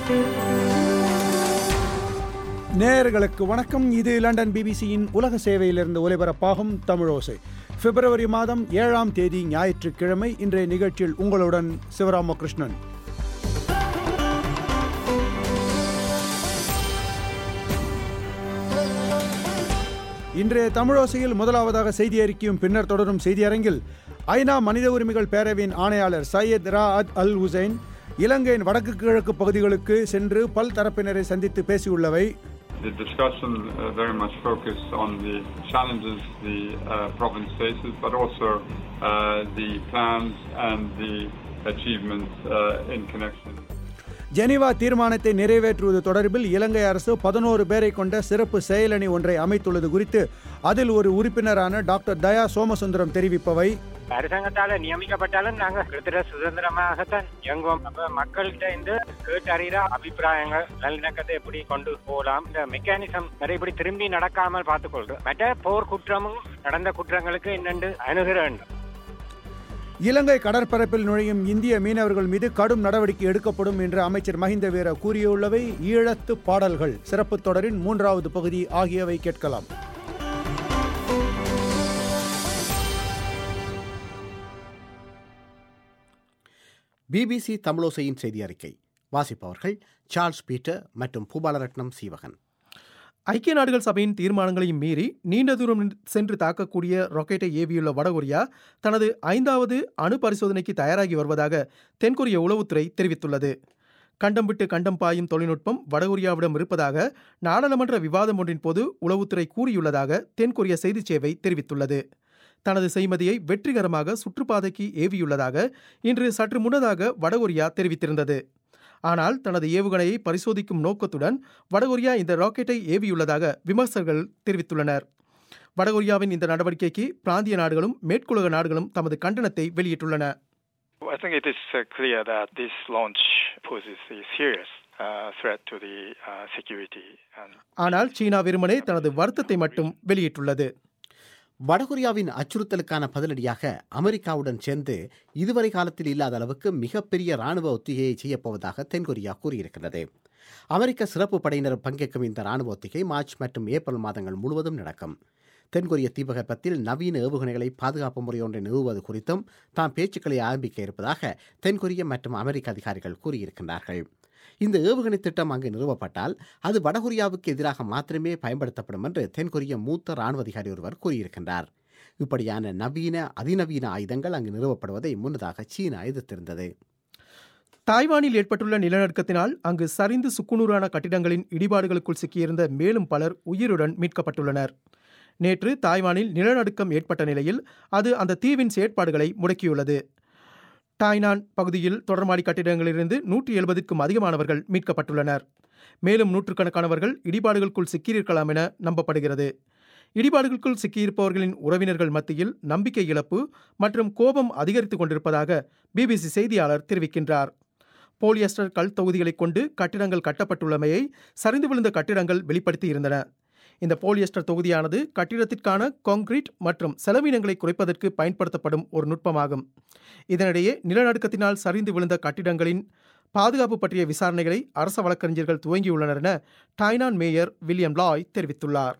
நேயர்களுக்கு வணக்கம் இது லண்டன் பிபிசியின் உலக சேவையிலிருந்து ஒலிபரப்பாகும் தமிழோசை பிப்ரவரி மாதம் ஏழாம் தேதி ஞாயிற்றுக்கிழமை இன்றைய நிகழ்ச்சியில் உங்களுடன் சிவராமகிருஷ்ணன் இன்றைய தமிழோசையில் முதலாவதாக செய்தி அறிக்கையும் பின்னர் தொடரும் செய்தியரங்கில் ஐநா மனித உரிமைகள் பேரவையின் ஆணையாளர் சையத் ராஅத் அல் ஹுசைன் இலங்கையின் வடக்கு கிழக்கு பகுதிகளுக்கு சென்று பல் தரப்பினரை சந்தித்து பேசியுள்ளவை The discussion uh, very much focused on the challenges the uh, province faces, but also uh, the plans and the achievements uh, in connection. Geneva தீர்மானத்தை நிறைவேற்றுவது தொடர்பில் இலங்கை அரசு பதினோரு பேரை கொண்ட சிறப்பு செயலணி ஒன்றை அமைத்துள்ளது குறித்து அதில் ஒரு உறுப்பினரான டாக்டர் தயா சோமசுந்தரம் தெரிவிப்பவை அரசாங்கத்தால நியமிக்கப்பட்டாலும் நாங்க கிட்டத்தட்ட சுதந்திரமாகத்தான் இயங்குவோம் அப்ப மக்கள்கிட்ட இருந்து கேட்டு அறிகிற அபிப்பிராயங்கள் நல்லிணக்கத்தை எப்படி கொண்டு போகலாம் இந்த மெக்கானிசம் நிறைய இப்படி திரும்பி நடக்காமல் பார்த்துக்கொள்றோம் மற்ற போர் குற்றமும் நடந்த குற்றங்களுக்கு என்னென்று அணுகிற வேண்டும் இலங்கை கடற்பரப்பில் நுழையும் இந்திய மீனவர்கள் மீது கடும் நடவடிக்கை எடுக்கப்படும் என்று அமைச்சர் மஹிந்த வீர கூறியுள்ளவை ஈழத்து பாடல்கள் சிறப்பு தொடரின் மூன்றாவது பகுதி ஆகியவை கேட்கலாம் பிபிசி தமிழோசையின் செய்தி அறிக்கை வாசிப்பவர்கள் சார்ல்ஸ் பீட்டர் மற்றும் பூபாலரட்னம் சீவகன் ஐக்கிய நாடுகள் சபையின் தீர்மானங்களையும் மீறி நீண்ட தூரம் சென்று தாக்கக்கூடிய ராக்கெட்டை ஏவியுள்ள வடகொரியா தனது ஐந்தாவது அணு பரிசோதனைக்கு தயாராகி வருவதாக தென்கொரிய உளவுத்துறை தெரிவித்துள்ளது கண்டம் விட்டு கண்டம் பாயும் தொழில்நுட்பம் வடகொரியாவிடம் இருப்பதாக நாடாளுமன்ற விவாதம் ஒன்றின் போது உளவுத்துறை கூறியுள்ளதாக தென்கொரிய செய்திச் சேவை தெரிவித்துள்ளது தனது செய்மதியை வெற்றிகரமாக சுற்றுப்பாதைக்கு ஏவியுள்ளதாக இன்று சற்று முன்னதாக வடகொரியா தெரிவித்திருந்தது ஆனால் தனது ஏவுகணையை பரிசோதிக்கும் நோக்கத்துடன் வடகொரியா இந்த ராக்கெட்டை ஏவியுள்ளதாக விமர்சகர்கள் தெரிவித்துள்ளனர் வடகொரியாவின் இந்த நடவடிக்கைக்கு பிராந்திய நாடுகளும் மேற்குலக நாடுகளும் தமது கண்டனத்தை வெளியிட்டுள்ளன I think it is uh, clear that this launch poses a serious uh, threat to the uh, security and ஆனால் சீனா வெறுமனே தனது வருத்தத்தை மட்டும் வெளியிட்டுள்ளது வடகொரியாவின் அச்சுறுத்தலுக்கான பதிலடியாக அமெரிக்காவுடன் சேர்ந்து இதுவரை காலத்தில் இல்லாத அளவுக்கு மிகப்பெரிய ராணுவ ஒத்திகையை செய்யப்போவதாக தென்கொரியா கூறியிருக்கிறது அமெரிக்க சிறப்பு படையினர் பங்கேற்கும் இந்த ராணுவ ஒத்திகை மார்ச் மற்றும் ஏப்ரல் மாதங்கள் முழுவதும் நடக்கும் தென்கொரிய தீபகற்பத்தில் நவீன ஏவுகணைகளை பாதுகாப்பு முறை ஒன்றை நிறுவுவது குறித்தும் தாம் பேச்சுக்களை ஆரம்பிக்க இருப்பதாக தென்கொரிய மற்றும் அமெரிக்க அதிகாரிகள் கூறியிருக்கின்றார்கள் இந்த ஏவுகணை திட்டம் அங்கு நிறுவப்பட்டால் அது வடகொரியாவுக்கு எதிராக மாத்திரமே பயன்படுத்தப்படும் என்று தென்கொரிய மூத்த ராணுவ அதிகாரி ஒருவர் கூறியிருக்கின்றார் இப்படியான நவீன அதிநவீன ஆயுதங்கள் அங்கு நிறுவப்படுவதை முன்னதாக சீனா எதிர்த்திருந்தது தாய்வானில் ஏற்பட்டுள்ள நிலநடுக்கத்தினால் அங்கு சரிந்து சுக்குநூறான கட்டிடங்களின் இடிபாடுகளுக்குள் சிக்கியிருந்த மேலும் பலர் உயிருடன் மீட்கப்பட்டுள்ளனர் நேற்று தாய்வானில் நிலநடுக்கம் ஏற்பட்ட நிலையில் அது அந்த தீவின் செயற்பாடுகளை முடக்கியுள்ளது டாய்னான் பகுதியில் தொடர்மாடி கட்டிடங்களிலிருந்து நூற்றி எழுபதுக்கும் அதிகமானவர்கள் மீட்கப்பட்டுள்ளனர் மேலும் நூற்றுக்கணக்கானவர்கள் இடிபாடுகளுக்குள் சிக்கியிருக்கலாம் என நம்பப்படுகிறது இடிபாடுகளுக்குள் சிக்கியிருப்பவர்களின் உறவினர்கள் மத்தியில் நம்பிக்கை இழப்பு மற்றும் கோபம் அதிகரித்துக் கொண்டிருப்பதாக பிபிசி செய்தியாளர் தெரிவிக்கின்றார் போலியஸ்டர் கல் தொகுதிகளைக் கொண்டு கட்டிடங்கள் கட்டப்பட்டுள்ளமையை சரிந்து விழுந்த கட்டிடங்கள் வெளிப்படுத்தியிருந்தன இந்த போலியஸ்டர் தொகுதியானது கட்டிடத்திற்கான கான்கிரீட் மற்றும் செலவினங்களை குறைப்பதற்கு பயன்படுத்தப்படும் ஒரு நுட்பமாகும் இதனிடையே நிலநடுக்கத்தினால் சரிந்து விழுந்த கட்டிடங்களின் பாதுகாப்பு பற்றிய விசாரணைகளை அரச வழக்கறிஞர்கள் துவங்கியுள்ளனர் என டைனான் மேயர் வில்லியம் லாய் தெரிவித்துள்ளார்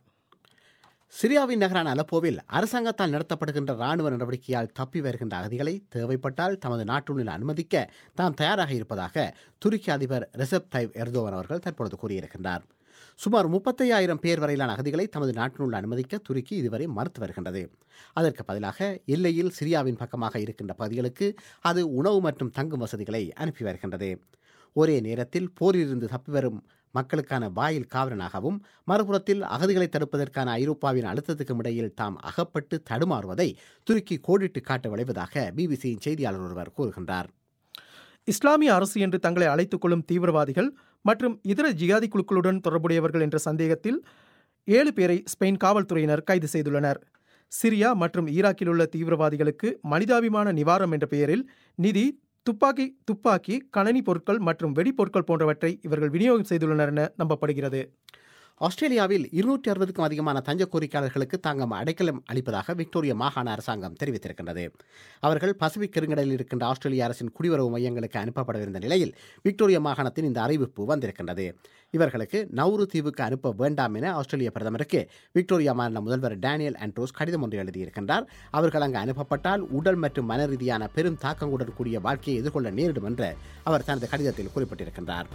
சிரியாவின் நகரான அலப்போவில் அரசாங்கத்தால் நடத்தப்படுகின்ற ராணுவ நடவடிக்கையால் தப்பி வருகின்ற அகதிகளை தேவைப்பட்டால் தமது நாட்டுடன் அனுமதிக்க தாம் தயாராக இருப்பதாக துருக்கி அதிபர் ரெசப் தைவ் எர்தோவன் அவர்கள் தற்பொழுது கூறியிருக்கின்றார் சுமார் முப்பத்தையாயிரம் பேர் வரையிலான அகதிகளை தமது நாட்டினுள் அனுமதிக்க துருக்கி இதுவரை மறுத்து வருகின்றது அதற்கு பதிலாக எல்லையில் சிரியாவின் பக்கமாக இருக்கின்ற பகுதிகளுக்கு அது உணவு மற்றும் தங்கும் வசதிகளை அனுப்பி வருகின்றது ஒரே நேரத்தில் போரிலிருந்து தப்பி வரும் மக்களுக்கான வாயில் காவலனாகவும் மறுபுறத்தில் அகதிகளை தடுப்பதற்கான ஐரோப்பாவின் அழுத்தத்துக்கும் இடையில் தாம் அகப்பட்டு தடுமாறுவதை துருக்கி கோடிட்டு காட்ட விளைவதாக பிபிசியின் செய்தியாளர் ஒருவர் கூறுகின்றார் இஸ்லாமிய அரசு என்று தங்களை அழைத்துக் கொள்ளும் தீவிரவாதிகள் மற்றும் இதர ஜிகாதி குழுக்களுடன் தொடர்புடையவர்கள் என்ற சந்தேகத்தில் ஏழு பேரை ஸ்பெயின் காவல்துறையினர் கைது செய்துள்ளனர் சிரியா மற்றும் ஈராக்கில் உள்ள தீவிரவாதிகளுக்கு மனிதாபிமான நிவாரணம் என்ற பெயரில் நிதி துப்பாக்கி துப்பாக்கி கணனி பொருட்கள் மற்றும் வெடிப்பொருட்கள் போன்றவற்றை இவர்கள் விநியோகம் செய்துள்ளனர் என நம்பப்படுகிறது ஆஸ்திரேலியாவில் இருநூற்றி அறுபதுக்கும் அதிகமான தஞ்ச கோரிக்கையாளர்களுக்கு தாங்கள் அடைக்கலம் அளிப்பதாக விக்டோரியா மாகாண அரசாங்கம் தெரிவித்திருக்கின்றது அவர்கள் பசிபிக் பெருங்கடலில் இருக்கின்ற ஆஸ்திரேலிய அரசின் குடிவரவு மையங்களுக்கு அனுப்பப்படவிருந்த நிலையில் விக்டோரியா மாகாணத்தின் இந்த அறிவிப்பு வந்திருக்கின்றது இவர்களுக்கு நவுரு தீவுக்கு அனுப்ப வேண்டாம் என ஆஸ்திரேலிய பிரதமருக்கு விக்டோரியா மாநில முதல்வர் டேனியல் ஆண்ட்ரோஸ் கடிதம் ஒன்று எழுதியிருக்கின்றார் அவர்கள் அங்கு அனுப்பப்பட்டால் உடல் மற்றும் மன ரீதியான பெரும் தாக்கங்களுடன் கூடிய வாழ்க்கையை எதிர்கொள்ள நேரிடும் என்று அவர் தனது கடிதத்தில் குறிப்பிட்டிருக்கின்றார்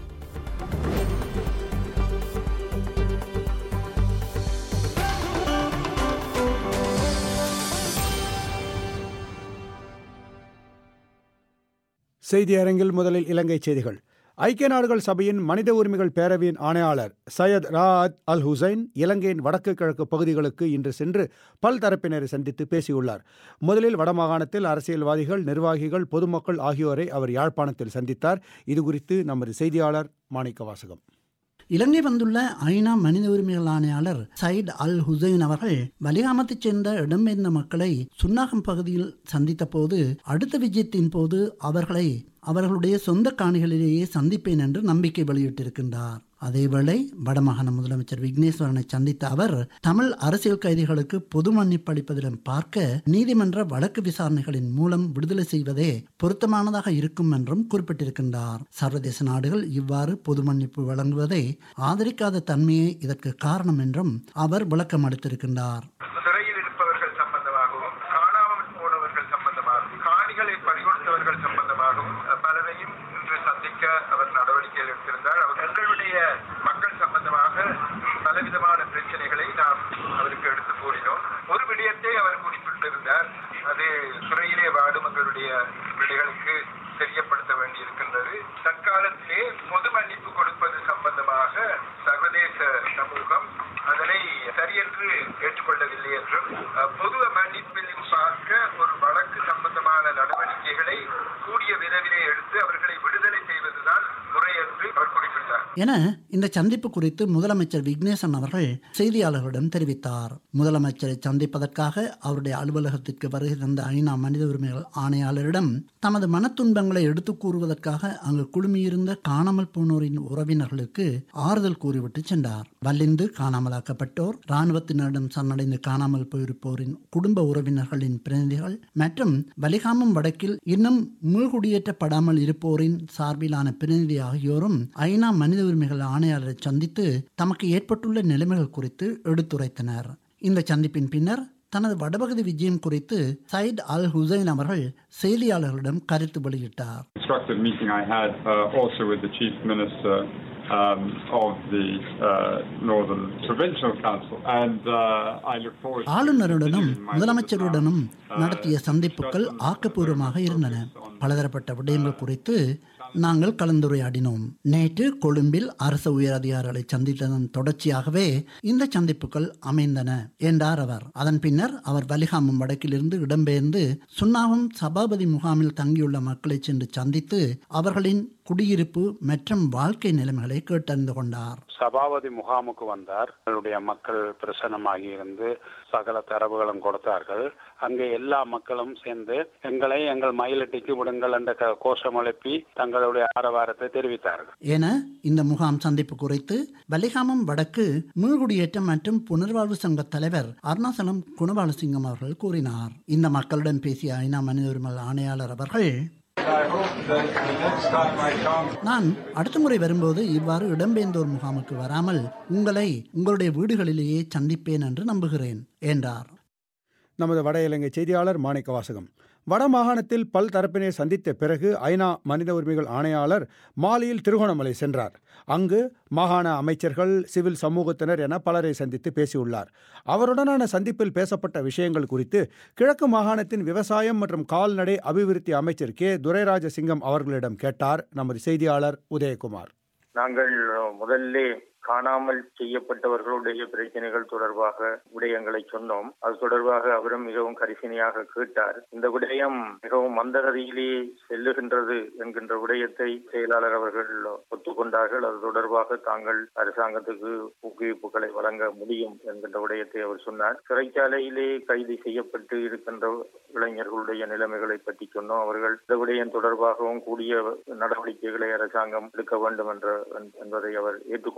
செய்தி அரங்கில் முதலில் இலங்கை செய்திகள் ஐக்கிய நாடுகள் சபையின் மனித உரிமைகள் பேரவையின் ஆணையாளர் சையத் ராஅத் அல் ஹுசைன் இலங்கையின் வடக்கு கிழக்கு பகுதிகளுக்கு இன்று சென்று பல்தரப்பினரை சந்தித்து பேசியுள்ளார் முதலில் வடமாகாணத்தில் அரசியல்வாதிகள் நிர்வாகிகள் பொதுமக்கள் ஆகியோரை அவர் யாழ்ப்பாணத்தில் சந்தித்தார் இதுகுறித்து நமது செய்தியாளர் மாணிக்க வாசகம் இலங்கை வந்துள்ள ஐநா மனித உரிமைகள் ஆணையாளர் சயிட் அல் ஹுசைன் அவர்கள் வலிகாமத்தைச் சேர்ந்த இடம்பெயர்ந்த மக்களை சுன்னாகம் பகுதியில் சந்தித்த போது அடுத்த விஜயத்தின் போது அவர்களை அவர்களுடைய சொந்த காணிகளிலேயே சந்திப்பேன் என்று நம்பிக்கை வெளியிட்டிருக்கின்றார் அதேவேளை வடமாகாண முதலமைச்சர் விக்னேஸ்வரனை சந்தித்த அவர் தமிழ் அரசியல் கைதிகளுக்கு பொது மன்னிப்பு அளிப்பதிலும் பார்க்க நீதிமன்ற வழக்கு விசாரணைகளின் மூலம் விடுதலை செய்வதே பொருத்தமானதாக இருக்கும் என்றும் குறிப்பிட்டிருக்கின்றார் சர்வதேச நாடுகள் இவ்வாறு பொது மன்னிப்பு வழங்குவதை ஆதரிக்காத தன்மையே இதற்கு காரணம் என்றும் அவர் விளக்கம் அளித்திருக்கின்றார் சிறையில் இருப்பவர்கள் சம்பந்தமாகவும் காணாமல் போனவர்கள் சம்பந்தமாகவும் காணிகளை பறிகொடுத்தவர்கள் சம்பந்தமாகவும் பலரையும் இன்று சந்திக்க அவர் நடவடிக்கைகள் எடுத்திருந்தார் அவர் எங்களுடைய மக்கள் சம்பந்தமாக பலவிதமான பிரச்சனைகளை நாம் அவருக்கு எடுத்து கூறினோம் ஒரு விடயத்தை அவர் குறிப்பிட்டிருந்தார் அது துறையிலே வாடும் எங்களுடைய பிள்ளைகளுக்கு தெரியப்படுத்த வேண்டியிருக்கின்றது தற்காலத்திலே பொது மன்னிப்பு கொடுப்பது சம்பந்தமாக சர்வதேச சமூகம் அதனை சரியென்று ஏற்றுக்கொள்ளவில்லை என்றும் அஹ், பொது மன்னிப்பிலும் பார்க்க ஒரு வழக்கு சம்பந்தமான நடவடிக்கைகளை கூடிய விரைவிலே எடுத்து அவர்களை விடுதலை செய்வதுதான் முறை என்று அவர் குறிப்பிட்டார் என இந்த சந்திப்பு குறித்து முதலமைச்சர் விக்னேசன் அவர்கள் செய்தியாளர்களிடம் தெரிவித்தார் முதலமைச்சரை சந்திப்பதற்காக அவருடைய அலுவலகத்திற்கு வருகை தந்த ஐநா மனித உரிமைகள் ஆணையாளரிடம் தமது மனத்துன்பங்களை எடுத்துக் கூறுவதற்காக அங்கு குழுமியிருந்த காணாமல் போனோரின் உறவினர்களுக்கு ஆறுதல் கூறிவிட்டு சென்றார் வல்லிந்து காணாமலாக்கப்பட்டோர் இராணுவத்தினரிடம் சரணடைந்து காணாமல் போயிருப்போரின் குடும்ப உறவினர்களின் பிரதிநிதிகள் மற்றும் வலிகாமம் வடக்கில் இன்னும் மீள்குடியேற்றப்படாமல் இருப்போரின் சார்பிலான பிரதிநிதி ஆகியோரும் ஐநா மனித உரிமைகள் ஆணையாளரை சந்தித்து தமக்கு ஏற்பட்டுள்ள நிலைமைகள் குறித்து எடுத்துரைத்தனர் இந்த சந்திப்பின் பின்னர் தனது வடபகுதி விஜயம் குறித்து சயிட் அல் ஹுசைன் அவர்கள் செய்தியாளர்களிடம் கருத்து வெளியிட்டார் constructive meeting I had uh, also with the Chief Minister um, of the uh, Northern Provincial Council. And uh, I look forward to ஆளுநருடனும் continuing my முதலமைச்சருடனும் visit now, uh, நடத்திய சந்திப்புகள் discuss ஆக்கப்பூர்வமாக இருந்தன பலதரப்பட்ட விடயங்கள் குறித்து நாங்கள் கலந்துரையாடினோம் நேற்று கொழும்பில் அரசு உயர் அதிகாரிகளை சந்தித்ததன் தொடர்ச்சியாகவே இந்த சந்திப்புகள் அமைந்தன என்றார் அவர் அதன் பின்னர் அவர் வலிகாமம் வடக்கிலிருந்து இடம்பெயர்ந்து சுண்ணாவம் சபாபதி முகாமில் தங்கியுள்ள மக்களை சென்று சந்தித்து அவர்களின் குடியிருப்பு மற்றும் வாழ்க்கை நிலைமைகளை கேட்டறிந்து கொண்டார் சபாபதி முகாமுக்கு வந்தார் அவருடைய மக்கள் பிரசன்னமாகி இருந்து சகல தரவுகளும் கொடுத்தார்கள் அங்கே எல்லா மக்களும் சேர்ந்து எங்களை எங்கள் மயிலட்டிக்கு விடுங்கள் என்ற க- கோஷம் எழுப்பி தங்களுடைய ஆரவாரத்தை தெரிவித்தார்கள் என இந்த முகாம் சந்திப்பு குறித்து வலிகாமம் வடக்கு மீள்குடியேற்றம் மற்றும் புனர்வாழ்வு சங்க தலைவர் அருணாசலம் குணபாலசிங்கம் அவர்கள் கூறினார் இந்த மக்களுடன் பேசிய ஐநா மனித உரிமை ஆணையாளர் அவர்கள் நான் அடுத்த முறை வரும்போது இவ்வாறு இடம்பெயர்ந்தோர் முகாமுக்கு வராமல் உங்களை உங்களுடைய வீடுகளிலேயே சந்திப்பேன் என்று நம்புகிறேன் என்றார் நமது வட இலங்கை செய்தியாளர் மாணிக்க வாசகம் வட மாகாணத்தில் பல் தரப்பினை சந்தித்த பிறகு ஐநா மனித உரிமைகள் ஆணையாளர் மாலியில் திருகோணமலை சென்றார் அங்கு மாகாண அமைச்சர்கள் சிவில் சமூகத்தினர் என பலரை சந்தித்து பேசியுள்ளார் அவருடனான சந்திப்பில் பேசப்பட்ட விஷயங்கள் குறித்து கிழக்கு மாகாணத்தின் விவசாயம் மற்றும் கால்நடை அபிவிருத்தி அமைச்சர் கே துரைராஜசிங்கம் அவர்களிடம் கேட்டார் நமது செய்தியாளர் உதயகுமார் நாங்கள் முதல்ல காணாமல் செய்யப்பட்டவர்களுடைய பிரச்சனைகள் தொடர்பாக விடயங்களை சொன்னோம் அது தொடர்பாக அவரும் மிகவும் கரிசனையாக கேட்டார் இந்த விடயம் மிகவும் மந்தகதியிலே செல்லுகின்றது என்கின்ற விடயத்தை செயலாளர் அவர்கள் ஒத்துக்கொண்டார்கள் அது தொடர்பாக தாங்கள் அரசாங்கத்துக்கு ஊக்குவிப்புகளை வழங்க முடியும் என்கின்ற விடயத்தை அவர் சொன்னார் சிறைச்சாலையிலே கைது செய்யப்பட்டு இருக்கின்ற இளைஞர்களுடைய நிலைமைகளை பற்றி சொன்னோம் அவர்கள் இந்த விடயம் தொடர்பாகவும் கூடிய நடவடிக்கைகளை அரசாங்கம் எடுக்க வேண்டும் என்ற என்பதை அவர் ஏற்றுக்கொண்டிருக்கின்றார்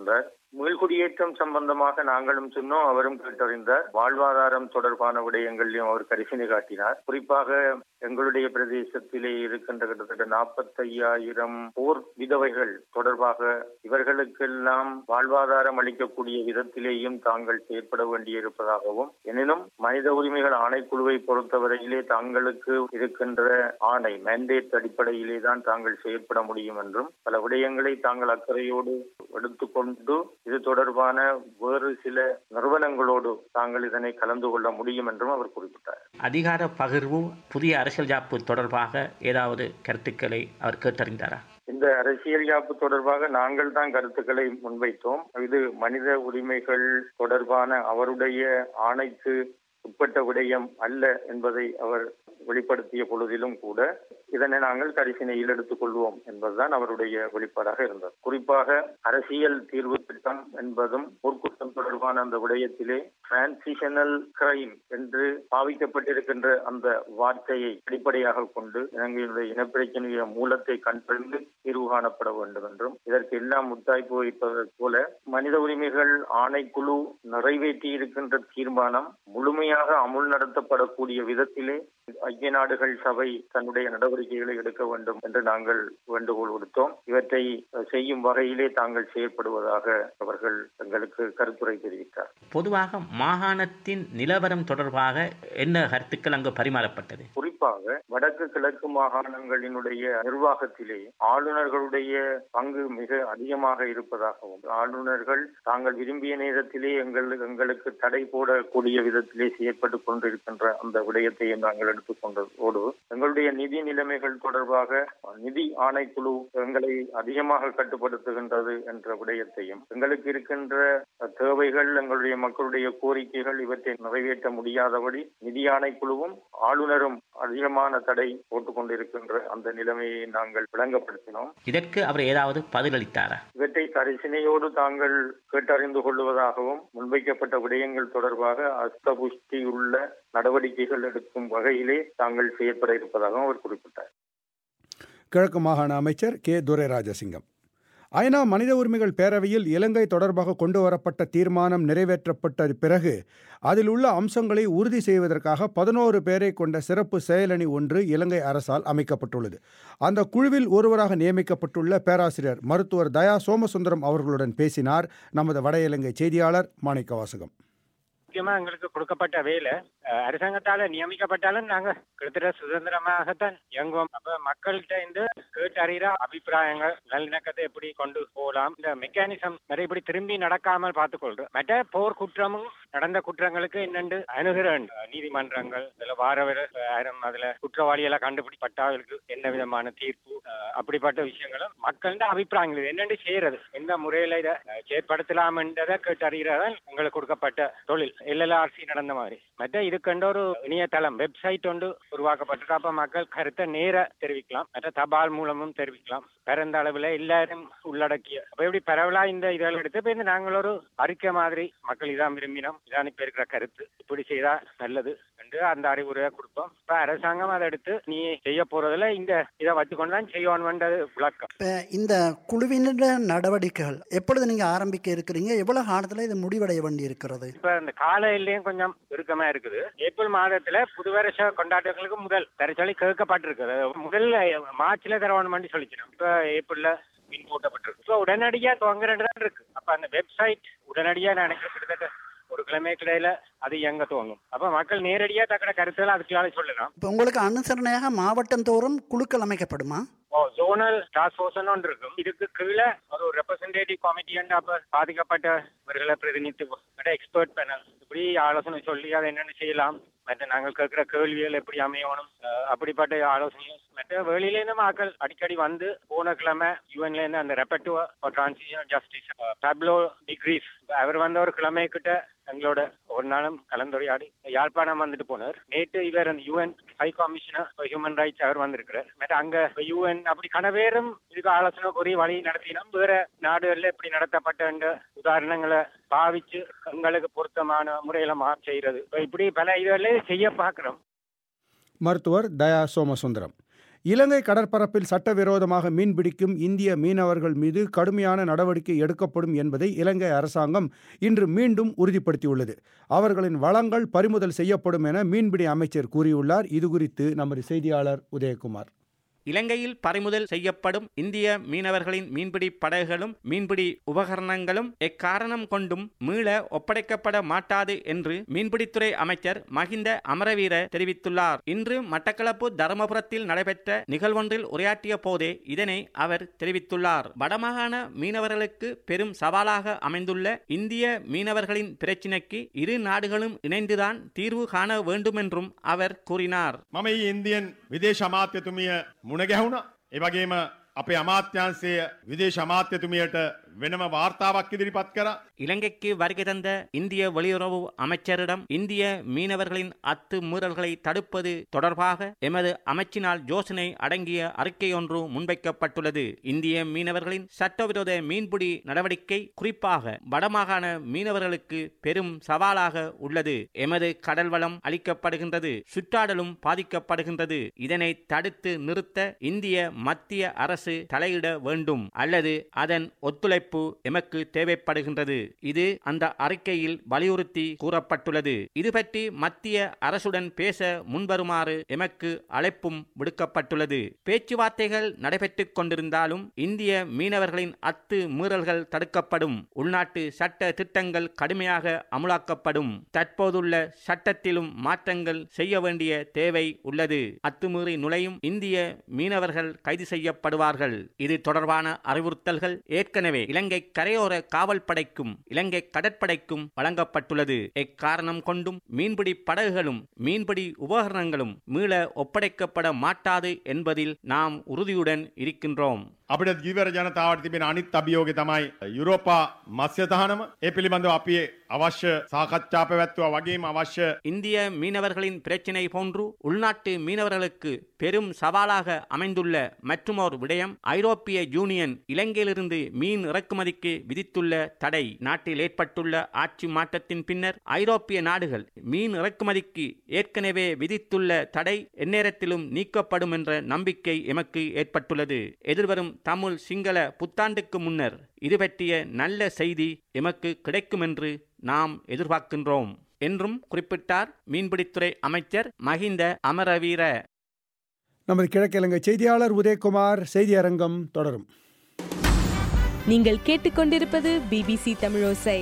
கேட்டறிந்தார் மீள்குடியேற்றம் சம்பந்தமாக நாங்களும் சொன்னோம் அவரும் கேட்டறிந்தார் வாழ்வாதாரம் தொடர்பான விடயங்களையும் அவர் கரிசனை காட்டினார் குறிப்பாக எங்களுடைய பிரதேசத்திலே இருக்கின்ற கிட்டத்தட்ட நாற்பத்தையாயிரம் போர் விதவைகள் தொடர்பாக இவர்களுக்கெல்லாம் வாழ்வாதாரம் அளிக்கக்கூடிய விதத்திலேயும் தாங்கள் செயற்பட வேண்டியிருப்பதாகவும் எனினும் மனித உரிமைகள் ஆணைக்குழுவை பொறுத்தவரையிலே தாங்களுக்கு இருக்கின்ற ஆணை மேண்டேட் அடிப்படையிலே தான் தாங்கள் செயற்பட முடியும் என்றும் பல விடயங்களை தாங்கள் அக்கறையோடு எடுத்துக்கொண்டு இது தொடர்பான வேறு சில நிறுவனங்களோடு தாங்கள் இதனை கலந்து கொள்ள முடியும் என்றும் அவர் குறிப்பிட்டார் அதிகார பகிர்வு புதிய அரசியல் ஜாப்பு தொடர்பாக ஏதாவது கருத்துக்களை அவர் கேட்டறிந்தாரா இந்த அரசியல் யாப்பு தொடர்பாக நாங்கள் தான் கருத்துக்களை முன்வைத்தோம் இது மனித உரிமைகள் தொடர்பான அவருடைய ஆணைக்கு உட்பட்ட விடயம் அல்ல என்பதை அவர் வெளிப்படுத்திய பொழுதிலும் கூட இதனை நாங்கள் கரிசனையில் எடுத்துக் கொள்வோம் என்பதுதான் அவருடைய வெளிப்பாடாக இருந்தது குறிப்பாக அரசியல் தீர்வு திட்டம் என்பதும் போர்க்குற்றம் தொடர்பான அந்த விடயத்திலே டிரான்சிஷனல் கிரைம் என்று பாவிக்கப்பட்டிருக்கின்ற அந்த வார்த்தையை அடிப்படையாக கொண்டு இலங்கையினுடைய இனப்பிரச்சனைய மூலத்தை கண்டறிந்து தீர்வு காணப்பட வேண்டும் என்றும் இதற்கு எல்லாம் முத்தாய்ப்பு வைப்பதைப் போல மனித உரிமைகள் ஆணைக்குழு நிறைவேற்றி இருக்கின்ற தீர்மானம் முழுமையாக அமுல் நடத்தப்படக்கூடிய விதத்திலே ஐக்கிய நாடுகள் சபை தன்னுடைய நடவடிக்கைகளை எடுக்க வேண்டும் என்று நாங்கள் வேண்டுகோள் விடுத்தோம் இவற்றை செய்யும் வகையிலே தாங்கள் செயற்படுவதாக அவர்கள் எங்களுக்கு கருத்துரை தெரிவித்தார் பொதுவாக மாகாணத்தின் நிலவரம் தொடர்பாக என்ன கருத்துக்கள் அங்கு பரிமாறப்பட்டது குறிப்பாக வடக்கு கிழக்கு மாகாணங்களினுடைய நிர்வாகத்திலே ஆளுநர்களுடைய பங்கு மிக அதிகமாக இருப்பதாகவும் ஆளுநர்கள் தாங்கள் விரும்பிய நேரத்திலே எங்கள் எங்களுக்கு தடை போடக்கூடிய விதத்திலே செயற்பட்டு கொண்டிருக்கின்ற அந்த விடயத்தையும் நாங்கள் எடுத்துக்கொண்டதோடு எங்களுடைய நிதி நிலைமைகள் தொடர்பாக நிதி ஆணைக்குழு எங்களை அதிகமாக கட்டுப்படுத்துகின்றது என்ற விடயத்தையும் எங்களுக்கு இருக்கின்ற தேவைகள் எங்களுடைய மக்களுடைய கோரிக்கைகள் இவற்றை நிறைவேற்ற முடியாதபடி நிதி ஆணைக்குழுவும் ஆளுநரும் அதிகமான தடை போட்டுக் கொண்டிருக்கின்ற அந்த நிலைமையை நாங்கள் விளங்கப்படுத்தினோம் இதற்கு அவர் ஏதாவது பதிலளித்தாரா இவற்றை கரிசனையோடு தாங்கள் கேட்டறிந்து கொள்வதாகவும் முன்வைக்கப்பட்ட விடயங்கள் தொடர்பாக அஸ்தபுஷ்டியுள்ள நடவடிக்கைகள் எடுக்கும் வகையிலே தாங்கள் செயற்பட இருப்பதாகவும் அவர் குறிப்பிட்டார் கிழக்கு மாகாண அமைச்சர் கே துரைராஜசிங்கம் ஐநா மனித உரிமைகள் பேரவையில் இலங்கை தொடர்பாக கொண்டு வரப்பட்ட தீர்மானம் நிறைவேற்றப்பட்ட பிறகு அதில் உள்ள அம்சங்களை உறுதி செய்வதற்காக பதினோரு பேரை கொண்ட சிறப்பு செயலணி ஒன்று இலங்கை அரசால் அமைக்கப்பட்டுள்ளது அந்த குழுவில் ஒருவராக நியமிக்கப்பட்டுள்ள பேராசிரியர் மருத்துவர் தயா சோமசுந்தரம் அவர்களுடன் பேசினார் நமது வட இலங்கை செய்தியாளர் மாணிக்கவாசகம் முக்கியமா எங்களுக்கு கொடுக்கப்பட்ட வேலை அஹ், அரசாங்கத்தால நியமிக்கப்பட்டாலும் நாங்க கிட்டத்தட்ட சுதந்திரமாகத்தான் இயங்குவோம் அப்ப மக்கள்கிட்ட இருந்து கேட்டு அறிகிற அபிப்பிராயங்கள் நல்லிணக்கத்தை எப்படி கொண்டு போகலாம் இந்த மெக்கானிசம் நிறைய இப்படி திரும்பி நடக்காமல் பார்த்துக்கொள்றோம் மற்ற போர் குற்றமும் நடந்த குற்றங்களுக்கு என்னென்று அணுகிறேன் நீதிமன்றங்கள் இதுல வார ஆயிரம் அதுல குற்றவாளிகளை கண்டுபிடிப்பட்டார்களுக்கு என்ன விதமான தீர்ப்பு அஹ், அப்படிப்பட்ட விஷயங்களும் மக்கள்கிட்ட அபிப்பிராயங்கள் இது என்னென்று செய்யறது எந்த முறையில இதை அஹ், செயற்படுத்தலாம் என்றதை கேட்டு அறிகிறதான் எங்களுக்கு கொடுக்கப்பட்ட தொழில் எல்எல்ஆர்சி நடந்த மாதிரி மற்ற இதுக்கென்ற ஒரு இணையதளம் வெப்சைட் ஒன்று உருவாக்கப்பட்டிருக்கு அப்ப மக்கள் கருத்தை நேர தெரிவிக்கலாம் மற்ற தபால் மூலமும் தெரிவிக்கலாம் பரந்த அளவில் எல்லாரும் உள்ளடக்கிய அப்ப எப்படி பரவலா இந்த இதெல்லாம் எடுத்து இப்ப இந்த நாங்கள் ஒரு அறிக்கை மாதிரி மக்கள் இதான் விரும்பினோம் இதான் இப்ப இருக்கிற கருத்து இப்படி செய்தா நல்லது என்று அந்த அறிவுரையை கொடுப்போம் இப்ப அரசாங்கம் அதை எடுத்து நீ செய்ய போறதுல இந்த இதை வச்சுக்கொண்டு தான் செய்யணும்ன்றது விளக்கம் இப்போ இந்த குழுவினர நடவடிக்கைகள் எப்பொழுது நீங்கள் ஆரம்பிக்க இருக்கிறீங்க எவ்வளவு காலத்தில் இது முடிவடைய வேண்டி இருக்கிறது இப்ப இந்த காலையிலயும் கொஞ்சம் இறுக்கமா இருக்குது ஏப்ரல் மாதத்துல புது வருஷ கொண்டாட்டங்களுக்கு முதல் தரச்சொல்லி கேட்கப்பட்டிருக்குது முதல்ல மார்ச்ல தரவணும் சொல்லிக்கணும் இப்ப ஏப்ரல்ல பின் போட்டப்பட்டிருக்கு இப்போ உடனடியா துவங்குறது தான் இருக்கு அப்ப அந்த வெப்சைட் உடனடியா நான் நினைக்கிறேன் கிட்டத்தட்ட ஒரு கிழமைக்கு இடையில அது இயங்க துவங்கும் அப்ப மக்கள் நேரடியா தக்கட கருத்துக்களை அதுக்காக சொல்லலாம் இப்போ உங்களுக்கு அனுசரணையாக மாவட்டம் தோறும் குழுக்கள் அமைக்கப்படுமா ஓ ஜோனல் டாஸ்க் ஃபோர்ஸ் ஒன்று இருக்கும் இதுக்கு கீழே ஒரு ரெப்ரசன்டேட்டிவ் கமிட்டி அப்ப பாதிக்கப்பட்டவர்களை பிரதிநிதித்துவம் எக்ஸ்பர்ட் பேனல் இப்படி ஆலோசனை சொல்லி அதை என்னென்ன செய்யலாம் மற்ற நாங்கள் கேட்கிற கேள்விகள் எப்படி அமையணும் அஹ் அப்படிப்பட்ட ஆலோசனையும் மற்ற வெளியிலேருந்து மக்கள் அடிக்கடி வந்து போன கிழமை யூஎன்ல இருந்து அந்த ரெப்பட்டிவ் டிரான்சிஷன் ஜஸ்டிஸ் பப்ளோ டிகிரிஸ் அவர் வந்த ஒரு கிழமை கிட்ட எங்களோட ஒரு நாளும் கலந்துரையாடி யாழ்ப்பாணம் வந்துட்டு போனார் நேற்று இவர் அந்த UN high commissioner human rights அவர் வந்திருக்கிறார் மற்ற அங்க யூஎன் அப்படி கனவேறும் இதுக்கு ஆலோசனை கூறி வழி நடத்தினோம் வேற நாடுகள்ல எப்படி நடத்தப்பட்ட உதாரணங்களை பாவிச்சு எங்களுக்கு பொருத்தமான முறையில மா செய்யறது இப்ப இப்படி பல இதுகளே செய்ய பார்க்கிறோம் மருத்துவர் தயா சோமசுந்தரம் இலங்கை கடற்பரப்பில் சட்டவிரோதமாக மீன்பிடிக்கும் இந்திய மீனவர்கள் மீது கடுமையான நடவடிக்கை எடுக்கப்படும் என்பதை இலங்கை அரசாங்கம் இன்று மீண்டும் உறுதிப்படுத்தியுள்ளது அவர்களின் வளங்கள் பறிமுதல் செய்யப்படும் என மீன்பிடி அமைச்சர் கூறியுள்ளார் இதுகுறித்து நமது செய்தியாளர் உதயகுமார் இலங்கையில் பறிமுதல் செய்யப்படும் இந்திய மீனவர்களின் மீன்பிடி படகுகளும் மீன்பிடி உபகரணங்களும் எக்காரணம் கொண்டும் மீள ஒப்படைக்கப்பட மாட்டாது என்று மீன்பிடித்துறை அமைச்சர் மகிந்த அமரவீர தெரிவித்துள்ளார் இன்று மட்டக்களப்பு தருமபுரத்தில் நடைபெற்ற நிகழ்வொன்றில் உரையாற்றிய போதே இதனை அவர் தெரிவித்துள்ளார் வடமாகாண மீனவர்களுக்கு பெரும் சவாலாக அமைந்துள்ள இந்திய மீனவர்களின் பிரச்சினைக்கு இரு நாடுகளும் இணைந்துதான் தீர்வு காண வேண்டுமென்றும் அவர் கூறினார் මම ඒ ඉන්දියන් විදේශ අමාත්‍යතුමිය මුණගැහුණ ඒවගේම අපේ අමාත්‍යන්සේ විදේශ අමාත්‍යතුමියට වෙනම වාර්තාවක් ඉදිරිපත් කර இலங்கைக்கு வருகை தந்த இந்திய வெளியுறவு அமைச்சரிடம் இந்திய மீனவர்களின் அத்து மீறல்களை தடுப்பது தொடர்பாக எமது அமைச்சினால் யோசனை அடங்கிய அறிக்கை ஒன்று முன்வைக்கப்பட்டுள்ளது இந்திய மீனவர்களின் சட்டவிரோத மீன்பிடி நடவடிக்கை குறிப்பாக வடமாகாண மீனவர்களுக்கு பெரும் சவாலாக உள்ளது எமது கடல் வளம் அளிக்கப்படுகின்றது சுற்றாடலும் பாதிக்கப்படுகின்றது இதனை தடுத்து நிறுத்த இந்திய மத்திய அரசு தலையிட வேண்டும் அல்லது அதன் ஒத்துழைப்பு எமக்கு தேவைப்படுகின்றது இது அந்த அறிக்கையில் வலியுறுத்தி கூறப்பட்டுள்ளது இது பற்றி மத்திய அரசுடன் பேச முன்வருமாறு எமக்கு அழைப்பும் விடுக்கப்பட்டுள்ளது பேச்சுவார்த்தைகள் நடைபெற்றுக் கொண்டிருந்தாலும் இந்திய மீனவர்களின் அத்து மீறல்கள் தடுக்கப்படும் உள்நாட்டு சட்ட திட்டங்கள் கடுமையாக அமுலாக்கப்படும் தற்போதுள்ள சட்டத்திலும் மாற்றங்கள் செய்ய வேண்டிய தேவை உள்ளது அத்துமீறி நுழையும் இந்திய மீனவர்கள் கைது செய்யப்படுவார்கள் இது தொடர்பான அறிவுறுத்தல்கள் ஏற்கனவே இலங்கை கரையோர காவல் படைக்கும் இலங்கை கடற்படைக்கும் வழங்கப்பட்டுள்ளது எக்காரணம் கொண்டும் மீன்பிடி படகுகளும் மீன்பிடி உபகரணங்களும் மீள ஒப்படைக்கப்பட மாட்டாது என்பதில் நாம் உறுதியுடன் இருக்கின்றோம் අපිට ජීවර ජනතාවට තිබෙන අනිත් අභියෝගය තමයි යුරෝපා මත්ස්‍ය තහනම ඒ පිළිබඳව අපි අවශ්‍ය සාකච්ඡා පැවැත්වුවා වගේම අවශ්‍ය இந்திய மீனவர்களின் பிரச்சினை போன்று உள்நாட்டு மீனவர்களுக்கு பெரும் சவாலாக அமைந்துள்ள மற்றுமோர் விடயம் ஐரோப்பிய யூனியன் இலங்கையிலிருந்து மீன் இறக்குமதிக்கு விதித்துள்ள தடை நாட்டில் ஏற்பட்டுள்ள ஆட்சி மாற்றத்தின் பின்னர் ஐரோப்பிய நாடுகள் மீன் இறக்குமதிக்கு ஏற்கனவே விதித்துள்ள தடை எந்நேரத்திலும் நீக்கப்படும் என்ற நம்பிக்கை எமக்கு ஏற்பட்டுள்ளது எதிர்வரும் தமிழ் சிங்கள புத்தாண்டுக்கு முன்னர் இது பற்றிய நல்ல செய்தி எமக்கு கிடைக்கும் என்று நாம் எதிர்பார்க்கின்றோம் என்றும் குறிப்பிட்டார் மீன்பிடித்துறை அமைச்சர் மஹிந்த அமரவீர நமது கிழக்கிழங்கை செய்தியாளர் உதயகுமார் செய்தி அரங்கம் தொடரும் நீங்கள் கேட்டுக்கொண்டிருப்பது பிபிசி தமிழோசை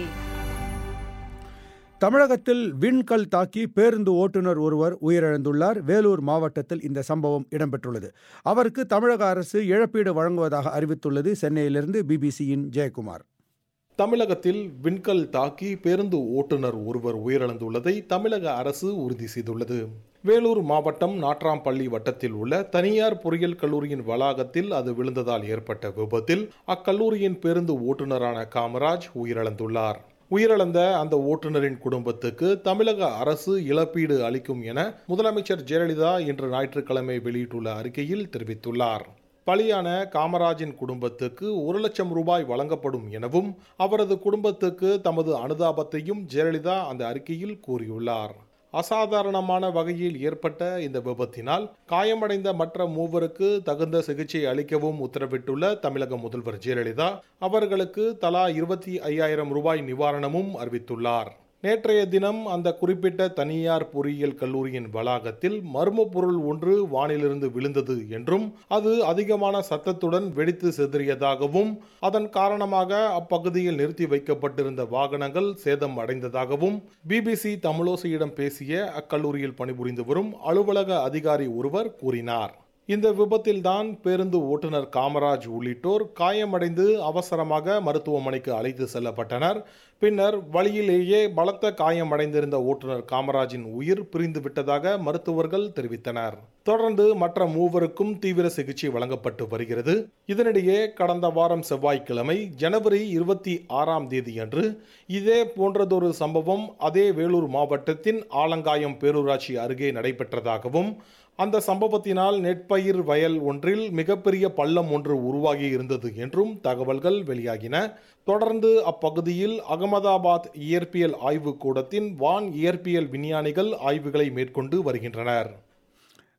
தமிழகத்தில் விண்கல் தாக்கி பேருந்து ஓட்டுநர் ஒருவர் உயிரிழந்துள்ளார் வேலூர் மாவட்டத்தில் இந்த சம்பவம் இடம்பெற்றுள்ளது அவருக்கு தமிழக அரசு இழப்பீடு வழங்குவதாக அறிவித்துள்ளது சென்னையிலிருந்து பிபிசியின் ஜெயக்குமார் தமிழகத்தில் விண்கல் தாக்கி பேருந்து ஓட்டுநர் ஒருவர் உயிரிழந்துள்ளதை தமிழக அரசு உறுதி செய்துள்ளது வேலூர் மாவட்டம் நாட்ராம்பள்ளி வட்டத்தில் உள்ள தனியார் பொறியியல் கல்லூரியின் வளாகத்தில் அது விழுந்ததால் ஏற்பட்ட விபத்தில் அக்கல்லூரியின் பேருந்து ஓட்டுநரான காமராஜ் உயிரிழந்துள்ளார் உயிரிழந்த அந்த ஓட்டுநரின் குடும்பத்துக்கு தமிழக அரசு இழப்பீடு அளிக்கும் என முதலமைச்சர் ஜெயலலிதா இன்று ஞாயிற்றுக்கிழமை வெளியிட்டுள்ள அறிக்கையில் தெரிவித்துள்ளார் பலியான காமராஜின் குடும்பத்துக்கு ஒரு லட்சம் ரூபாய் வழங்கப்படும் எனவும் அவரது குடும்பத்துக்கு தமது அனுதாபத்தையும் ஜெயலலிதா அந்த அறிக்கையில் கூறியுள்ளார் அசாதாரணமான வகையில் ஏற்பட்ட இந்த விபத்தினால் காயமடைந்த மற்ற மூவருக்கு தகுந்த சிகிச்சை அளிக்கவும் உத்தரவிட்டுள்ள தமிழக முதல்வர் ஜெயலலிதா அவர்களுக்கு தலா இருபத்தி ஐயாயிரம் ரூபாய் நிவாரணமும் அறிவித்துள்ளார் நேற்றைய தினம் அந்த குறிப்பிட்ட தனியார் பொறியியல் கல்லூரியின் வளாகத்தில் மர்ம பொருள் ஒன்று வானிலிருந்து விழுந்தது என்றும் அது அதிகமான சத்தத்துடன் வெடித்து செதறியதாகவும் அதன் காரணமாக அப்பகுதியில் நிறுத்தி வைக்கப்பட்டிருந்த வாகனங்கள் சேதம் அடைந்ததாகவும் பிபிசி தமிழோசையிடம் பேசிய அக்கல்லூரியில் பணிபுரிந்து வரும் அலுவலக அதிகாரி ஒருவர் கூறினார் இந்த விபத்தில்தான் பேருந்து ஓட்டுநர் காமராஜ் உள்ளிட்டோர் காயமடைந்து அவசரமாக மருத்துவமனைக்கு அழைத்து செல்லப்பட்டனர் பின்னர் வழியிலேயே பலத்த காயமடைந்திருந்த ஓட்டுநர் காமராஜின் உயிர் பிரிந்து விட்டதாக மருத்துவர்கள் தெரிவித்தனர் தொடர்ந்து மற்ற மூவருக்கும் தீவிர சிகிச்சை வழங்கப்பட்டு வருகிறது இதனிடையே கடந்த வாரம் செவ்வாய்க்கிழமை ஜனவரி இருபத்தி ஆறாம் தேதியன்று இதே போன்றதொரு சம்பவம் அதே வேலூர் மாவட்டத்தின் ஆலங்காயம் பேரூராட்சி அருகே நடைபெற்றதாகவும் அந்த சம்பவத்தினால் நெற்பயிர் வயல் ஒன்றில் மிகப்பெரிய பள்ளம் ஒன்று உருவாகி இருந்தது என்றும் தகவல்கள் வெளியாகின தொடர்ந்து அப்பகுதியில் அகமதாபாத் இயற்பியல் ஆய்வுக் கூடத்தின் வான் இயற்பியல் விஞ்ஞானிகள் ஆய்வுகளை மேற்கொண்டு வருகின்றனர்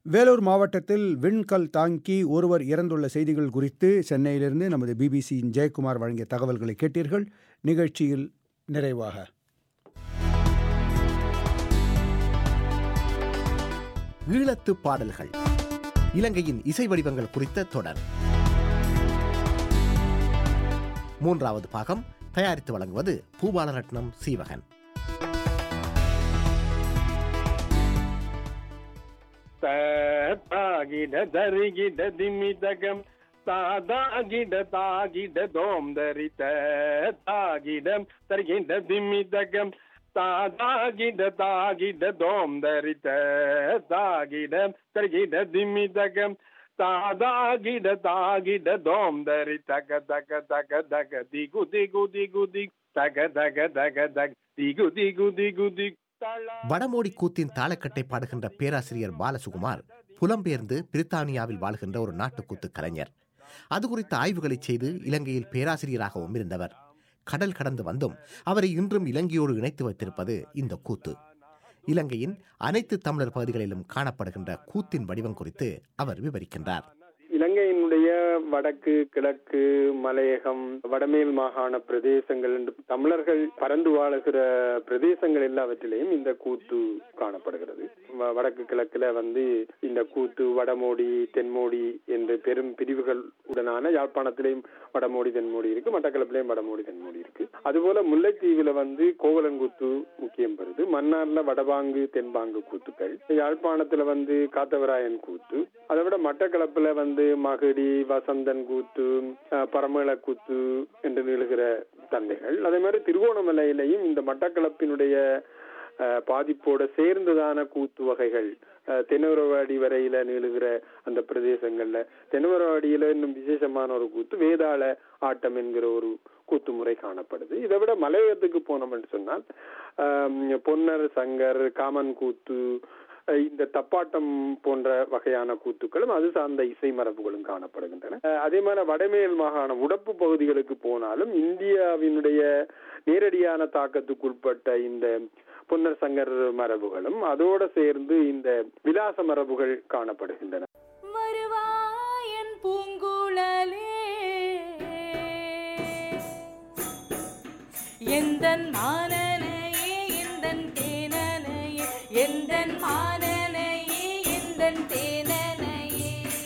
வேலூர் மாவட்டத்தில் விண்கல் தாங்கி ஒருவர் இறந்துள்ள செய்திகள் குறித்து சென்னையிலிருந்து நமது பிபிசியின் ஜெயக்குமார் வழங்கிய தகவல்களை கேட்டீர்கள் நிகழ்ச்சியில் நிறைவாக ஈழத்து பாடல்கள் இலங்கையின் இசை வடிவங்கள் குறித்த தொடர் மூன்றாவது பாகம் தயாரித்து வழங்குவது பூபாலரட்னம் சீவகன் ತಾಗಿಡ ದರಿಗಿಡ ದಿಮ್ಮಿದಗಂ ತಾದಾಗಿಡ ತಾಗಿಡ ದೋಮ್ ದರಿತ ತಾಗಿಡ ತರಿಗಿಡ ದಿಮ್ಮಿದಗಂ ತಾದಾಗಿಡ ತಾಗಿಡ ದೋಮ್ ದರಿತ ತಾಗಿಡ ತರಿಗಿಡ ದಿಮ್ಮಿದಗಂ ತಾದಾಗಿಡ ತಾಗಿಡ ದೋಮ್ ದರಿ ತಗ ತಗ ತಗ ತಗ ದಿಗು ದಿಗು ದಿಗು ದಿಗ್ ತಗ ತಗ ತಗ ತಗ ದಿಗು ದಿಗು ದಿಗು ದಿಗ್ வடமோடி கூத்தின் தாளக்கட்டை பாடுகின்ற பேராசிரியர் பாலசுகுமார் புலம்பெயர்ந்து பிரித்தானியாவில் வாழ்கின்ற ஒரு நாட்டுக்கூத்து கலைஞர் அது குறித்த ஆய்வுகளை செய்து இலங்கையில் பேராசிரியராகவும் இருந்தவர் கடல் கடந்து வந்தும் அவரை இன்றும் இலங்கையோடு இணைத்து வைத்திருப்பது இந்த கூத்து இலங்கையின் அனைத்து தமிழர் பகுதிகளிலும் காணப்படுகின்ற கூத்தின் வடிவம் குறித்து அவர் விவரிக்கின்றார் இலங்கையினுடைய வடக்கு கிழக்கு மலையகம் வடமேல் மாகாண பிரதேசங்கள் என்று தமிழர்கள் பறந்து வாழுகிற பிரதேசங்கள் எல்லாவற்றிலையும் இந்த கூத்து காணப்படுகிறது வ- வடக்கு கிழக்குல வந்து இந்த கூத்து வடமோடி தென்மோடி என்ற பெரும் பிரிவுகள் உடனான யாழ்ப்பாணத்திலையும் வடமோடி தென்மோடி இருக்கு மட்டக்களப்பிலையும் வடமோடி தென்மோடி இருக்கு அதுபோல முல்லைத்தீவுல வந்து கோவலங்கூத்து முக்கியம் பெறுது மன்னார்ல வடபாங்கு தென்பாங்கு கூத்துக்கள் யாழ்ப்பாணத்துல வந்து காத்தவராயன் கூத்து அதை விட மட்டக்களப்புல வந்து மகிடி வசந்தன் கூத்து அஹ், பரமேள கூத்து என்று நீளுகிற தந்தைகள் அதே மாதிரி திருவோணமலையிலையும் இந்த மட்டக்களப்பினுடைய அஹ், பாதிப்போட சேர்ந்ததான கூத்து வகைகள் அஹ், தென்னுரவாடி வரையில நீளுகிற அந்த பிரதேசங்கள்ல தென்னுரவாடியில இன்னும் விசேஷமான ஒரு கூத்து வேதாள ஆட்டம் என்கிற ஒரு கூத்து முறை காணப்படுது இதை விட மலையகத்துக்கு போனோம்னு சொன்னால் ஆம், பொன்னர் சங்கர் காமன் கூத்து அஹ், இந்த தப்பாட்டம் போன்ற வகையான கூத்துக்களும் அது சார்ந்த இசை மரபுகளும் காணப்படுகின்றன அஹ், அதே மாதிரி வடமேல் மாகாணம் உடப்பு பகுதிகளுக்கு போனாலும் இந்தியாவினுடைய நேரடியான தாக்கத்துக்குட்பட்ட இந்த பொன்னர் சங்கர் மரபுகளும் அதோட சேர்ந்து இந்த விலாச மரபுகள் காணப்படுகின்றன வருவாயன் பூங்குழலே எந்தன் மானனையே எந்தன் தேனனையே எந்தன் மானனையே எந்தன் தேனனையே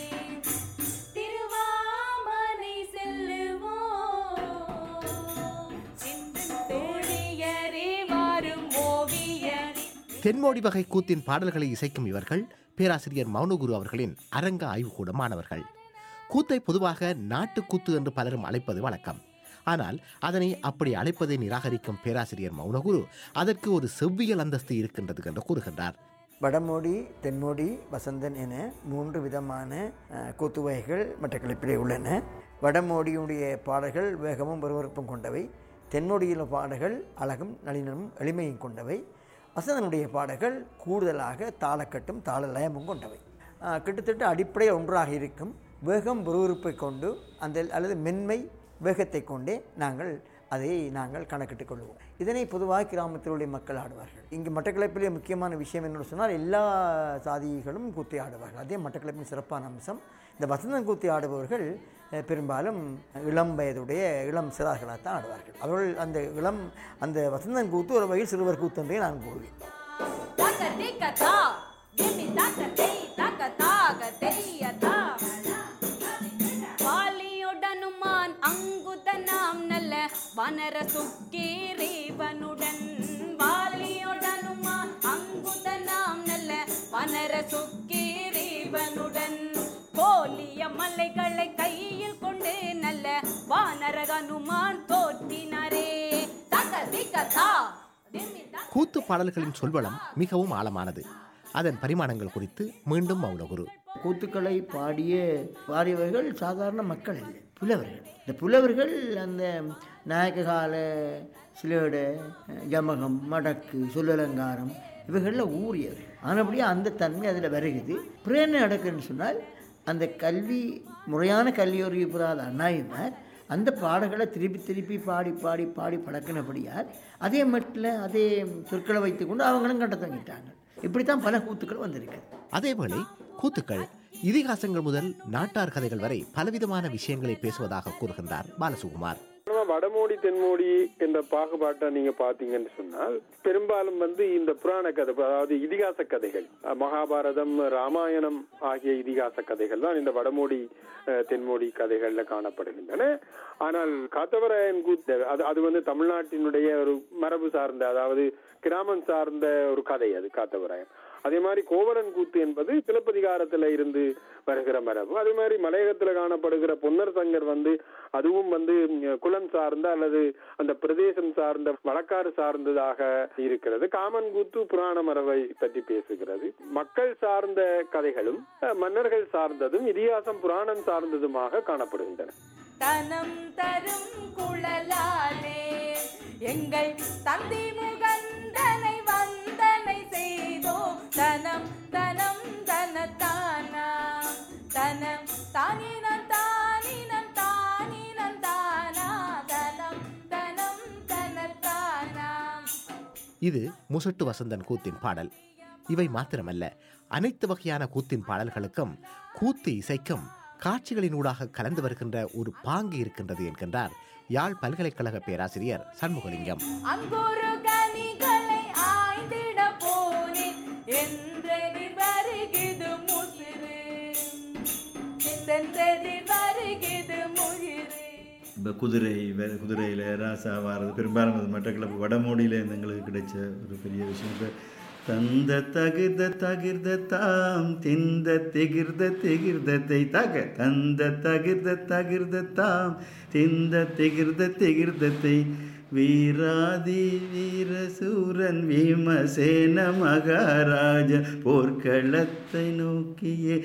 திருவாமனை செல்லுவோம் சிந்தன் தோழியரே வாரும் ஓவியரே தென்மோடி வகை கூத்தின் பாடல்களை இசைக்கும் இவர்கள் பேராசிரியர் மௌனகுரு அவர்களின் அரங்க ஆய்வுக்கூட மாணவர்கள் கூத்தை பொதுவாக நாட்டுக்கூத்து என்று பலரும் அழைப்பது வழக்கம் ஆனால் அதனை அப்படி அழைப்பதை நிராகரிக்கும் பேராசிரியர் மௌனகுரு அதற்கு ஒரு செவ்வியல் அந்தஸ்து இருக்கின்றது என்று கூறுகின்றார் வடமோடி தென்மோடி வசந்தன் என மூன்று விதமான அஹ், கூத்து வகைகள் மட்டக்களப்பிலே உள்ளன வடமோடியுடைய பாடல்கள் வேகமும் பரபரப்பும் கொண்டவை தென்மோடியில் பாடல்கள் அழகும் நளினமும் எளிமையும் கொண்டவை வசந்தனுடைய பாடல்கள் கூடுதலாக தாளக்கட்டும் தாள லயமும் கொண்டவை அஹ், கிட்டத்தட்ட அடிப்படை ஒன்றாக இருக்கும் வேகம் விறுவிறுப்பை கொண்டு அந்த அல்லது மென்மை வேகத்தை கொண்டே நாங்கள் அதை நாங்கள் கணக்கிட்டுக் கொள்வோம் இதனை பொதுவாக கிராமத்தில் உள்ள மக்கள் ஆடுவார்கள் இங்கு மட்டக்களப்பிலே முக்கியமான விஷயம் என்னென்னு சொன்னால் எல்லா சாதிகளும் கூத்தி ஆடுவார்கள் அதே மட்டக்களப்பின் சிறப்பான அம்சம் இந்த வசந்தம் கூத்தி ஆடுபவர்கள் அஹ், பெரும்பாலும் இளம் வயதுடைய இளம் சிறார்களாக தான் ஆடுவார்கள் அவர்கள் அந்த இளம் அந்த வசந்தன் கூத்து ஒரு வகையில் சிறுவர் கூத்து என்றே நான் கூறுவேன் தக்கதிக்கதா, திம்மி தக்கதை, தக்கதாக தெரியதா. வாலியுடனுமான் அங்குதனாம் நல்ல வனர சுக்கீரீவனுடன் வாலியுடனுமான் அங்குதனாம் நல்ல வனர சுக்கீரீவனுடன் கோலிய மலைகளை கையில் கொண்டு நல்ல வானர ஹனுமான் தோற்றினாரே தக்கதிக்கதா, திம்மி கூத்து பாடல்களின் சொல்வளம் மிகவும் ஆழமானது அதன் பரிமாணங்கள் குறித்து மீண்டும் மௌனகுரு கூத்துக்களை பாடிய பாடியவர்கள் சாதாரண மக்கள் இல்லை புலவர்கள் இந்த புலவர்கள் அந்த நாயக்க கால சிலேடு யமகம் மடக்கு சொல்லலங்காரம் இவைகளில் ஊறியவர்கள் ஆனபடியே அந்த தன்மை அதில் வருகிறது அப்புறம் என்ன நடக்குதுன்னு சொன்னால் அந்த கல்வி முறையான கல்வியொரு பெறாத அண்ணாயினார் அந்த பாடல்களை திருப்பி திருப்பி பாடி பாடி பாடி பழக்கினபடியால் அதே மட்டில் அதே சொற்களை வைத்துக்கொண்டு அவங்களும் கட்ட தங்கிட்டாங்க இப்படித்தான் பல கூத்துக்கள் வந்திருக்கு அதேவேளை கூத்துக்கள் இதிகாசங்கள் முதல் நாட்டார் கதைகள் வரை பலவிதமான விஷயங்களை பேசுவதாக கூறுகின்றார் பாலசுகுமார் நம்ம வடமோடி தென்மோடி என்ற பாகுபாட்டை நீங்க பாத்தீங்கன்னு சொன்னால் பெரும்பாலும் வந்து இந்த புராண கதை அதாவது இதிகாச கதைகள் அஹ், மகாபாரதம் ராமாயணம் ஆகிய இதிகாச கதைகள் தான் இந்த வடமோடி அஹ், தென்மோடி கதைகள்ல காணப்படுகின்றன ஆனால் காத்தவராயன் கூத்து அது அது வந்து தமிழ்நாட்டினுடைய ஒரு மரபு சார்ந்த அதாவது கிராமம் சார்ந்த ஒரு கதை அது காத்தவராயன் அதே மாதிரி கோவலன் கூத்து என்பது சிலப்பதிகாரத்துல இருந்து வருகிற மரபு அதே மாதிரி மலையகத்துல காணப்படுகிற பொன்னர் சங்கர் வந்து அதுவும் வந்து ம், குலம் சார்ந்த அல்லது அந்த பிரதேசம் சார்ந்த வழக்காறு சார்ந்ததாக இருக்கிறது காமன் கூத்து புராண மரபை பற்றி பேசுகிறது மக்கள் சார்ந்த கதைகளும் அஹ், மன்னர்கள் சார்ந்ததும் இதிகாசம் புராணம் சார்ந்ததுமாக காணப்படுகின்றன தனம் தரும் குழலாலே எங்கள் தந்தி முகந்தனை வந்தனை செய்தோம் தனம் தனம் தனத்தானா தனம் தானினம் தானினம் தானினம் தானா தனம் தனம் தனத்தானா இது முசட்டு வசந்தன் கூத்தின் பாடல் இவை மாத்திரமல்ல அனைத்து வகையான கூத்தின் பாடல்களுக்கும் கூத்து இசைக்கும் காட்சிகளினூடாக கலந்து வருகின்ற ஒரு பாங்கு இருக்கின்றது என்கின்றார் யாழ் பல்கலைக்கழக பேராசிரியர் சண்முகலிங்கம் அங்கொரு கனிகளை ஆய்ந்திட போனேன் என்றெதிர் வருகிது முசிறு சென்றெதிர் வருகிது முகிறு இப்போ குதிரை வே குதிரையில் ராசா வாரது பெரும்பாலும் அது மட்டக்களப்பு வடமோடியிலேருந்து எங்களுக்கு கிடைச்ச ஒரு பெரிய விஷயம் இப்போ தந்த தகிர்த தகிர்த தாம் திந்த திகிர்த திகிர்தத்தை தக தந்த தகிர்த தகிர்த தாம் திந்த திகிர்த திகிர்தத்தை வீராதி வீரசூரன் வீமசேன மகாராஜ போர்க்களத்தை நோக்கியே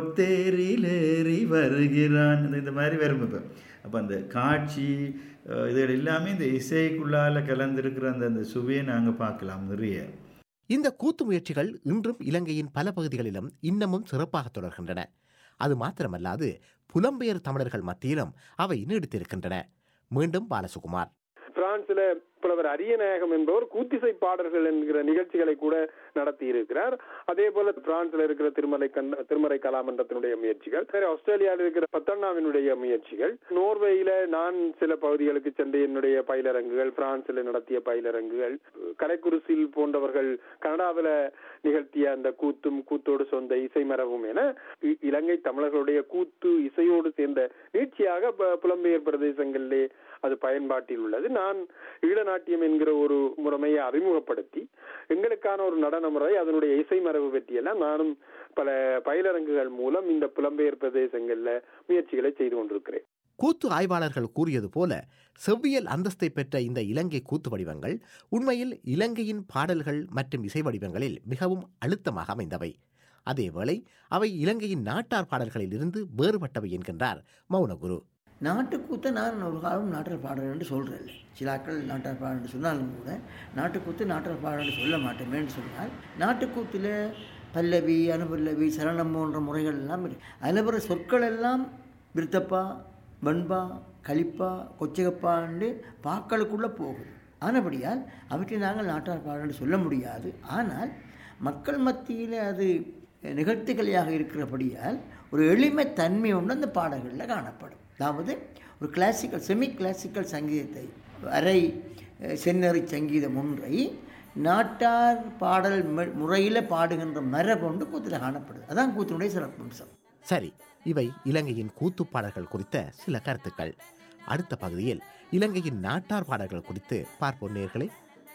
பொத்தேரிலேறி வருகிறான் இந்த- இந்த மாதிரி வரும் இப்போ அப்போ அந்த காட்சி அஹ், இதுகள் எல்லாமே இந்த இசைக்குள்ளால கலந்திருக்கிற அந்த அந்த சுவையை நாங்கள் பார்க்கலாம் நிறைய இந்த கூத்து முயற்சிகள் இன்றும் இலங்கையின் பல பகுதிகளிலும் இன்னமும் சிறப்பாக தொடர்கின்றன அது மாத்திரமல்லாது புலம்பெயர் தமிழர்கள் மத்தியிலும் அவை நீடித்திருக்கின்றன மீண்டும் பாலசுகுமார் பிரான்ஸ்ல புலவர் அரியநாயகம் என்பவர் கூத்திசை பாடல்கள் என்கிற நிகழ்ச்சிகளை கூட நடத்தி இருக்கிறார் அதே போல பிரான்ஸ்ல இருக்கிற திருமலை கண்ட திருமறை கலாமன்றத்தினுடைய முயற்சிகள் சரி ஆஸ்திரேலியாவில் இருக்கிற பத்தண்ணாவினுடைய முயற்சிகள் நோர்வேயில நான் சில பகுதிகளுக்கு சென்று என்னுடைய பயிலரங்குகள் பிரான்ஸ்ல நடத்திய பயிலரங்குகள் கலைக்குருசில் போன்றவர்கள் கனடாவில நிகழ்த்திய அந்த கூத்தும் கூத்தோடு சொந்த இசை மரபும் என இ- இலங்கை தமிழர்களுடைய கூத்து இசையோடு சேர்ந்த நீட்சியாக ப- புலம்பெயர் பிரதேசங்களிலே அது பயன்பாட்டில் உள்ளது நான் ஈழநாட்டியம் என்கிற ஒரு முறைமையை அறிமுகப்படுத்தி எங்களுக்கான ஒரு நடன முறை அதனுடைய இசை மரபு பற்றியெல்லாம் நானும் பல பயிலரங்குகள் மூலம் இந்த புலம்பெயர் பிரதேசங்கள்ல முயற்சிகளை செய்து கொண்டிருக்கிறேன் கூத்து ஆய்வாளர்கள் கூறியது போல செவ்வியல் அந்தஸ்தை பெற்ற இந்த இலங்கை கூத்து வடிவங்கள் உண்மையில் இலங்கையின் பாடல்கள் மற்றும் இசை வடிவங்களில் மிகவும் அழுத்தமாக அமைந்தவை அதேவேளை அவை இலங்கையின் நாட்டார் பாடல்களில் இருந்து வேறுபட்டவை என்கின்றார் மௌனகுரு நாட்டுக்கூத்தை நான் ஒரு காலம் நாட்டார் பாடல் என்று சொல்கிறேன் சிலாக்கள் நாட்டார் பாடல் என்று சொன்னாலும் கூட நாட்டுக்கூத்து நாட்டார் பாடல் என்று சொல்ல மாட்டேன் சொன்னால் நாட்டுக்கூத்தில் பல்லவி அனுபல்லவி சரணம் போன்ற முறைகள் எல்லாம் இருக்கு அதில் வர சொற்கள் எல்லாம் விருத்தப்பா வெண்பா களிப்பா கொச்சகப்பாண்டு பாக்களுக்குள்ளே போகுது ஆனபடியால் அவற்றை நாங்கள் நாட்டார் பாடல் என்று சொல்ல முடியாது ஆனால் மக்கள் மத்தியில் அது நிகழ்த்துகளையாக இருக்கிறபடியால் ஒரு எளிமை தன்மை ஒன்று அந்த பாடல்களில் காணப்படும் அதாவது ஒரு கிளாசிக்கல் செமி கிளாசிக்கல் சங்கீதத்தை அரை அஹ், செந்நெறி சங்கீதம் ஒன்றை நாட்டார் பாடல் முறையில் பாடுகின்ற மரபொன்று கூத்தில் காணப்படுது அதான் கூத்தினுடைய சிறப்பம்சம் சரி இவை இலங்கையின் கூத்து பாடல்கள் குறித்த சில கருத்துக்கள் அடுத்த பகுதியில் இலங்கையின் நாட்டார் பாடல்கள் குறித்து பார்ப்போம் நேர்களே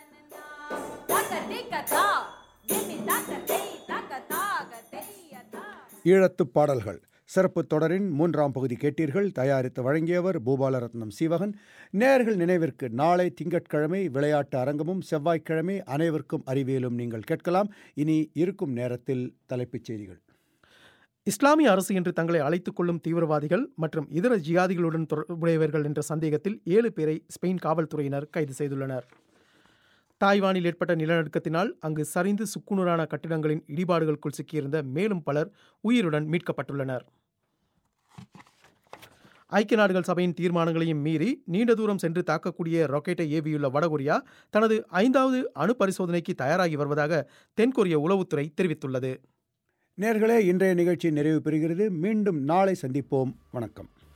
தக்கதிக்கதா, திமி தக்கதை, தக்கதாகதையதா. ஈழத்துப் பாடல்கள் சிறப்பு தொடரின் மூன்றாம் பகுதி கேட்டீர்கள் தயாரித்து வழங்கியவர் பூபாலரத்னம் சீவகன் நேயர்கள் நினைவிற்கு நாளை திங்கட்கிழமை விளையாட்டு அரங்கமும் செவ்வாய்க்கிழமை அனைவருக்கும் அறிவியலும் நீங்கள் கேட்கலாம் இனி இருக்கும் நேரத்தில் தலைப்புச் செய்திகள் இஸ்லாமிய அரசு என்று தங்களை அழைத்துக் கொள்ளும் தீவிரவாதிகள் மற்றும் இதர ஜியாதிகளுடன் தொடர்புடையவர்கள் என்ற சந்தேகத்தில் ஏழு பேரை ஸ்பெயின் காவல்துறையினர் கைது செய்துள்ளனர் தாய்வானில் ஏற்பட்ட நிலநடுக்கத்தினால் அங்கு சரிந்து சுக்குநூறான கட்டிடங்களின் இடிபாடுகளுக்குள் சிக்கியிருந்த மேலும் பலர் உயிருடன் மீட்கப்பட்டுள்ளனர் ஐக்கிய நாடுகள் சபையின் தீர்மானங்களையும் மீறி நீண்ட தூரம் சென்று தாக்கக்கூடிய ராக்கெட்டை ஏவியுள்ள வடகொரியா தனது ஐந்தாவது அணு பரிசோதனைக்கு தயாராகி வருவதாக தென்கொரிய உளவுத்துறை தெரிவித்துள்ளது நேர்களே இன்றைய நிகழ்ச்சி நிறைவு பெறுகிறது மீண்டும் நாளை சந்திப்போம் வணக்கம்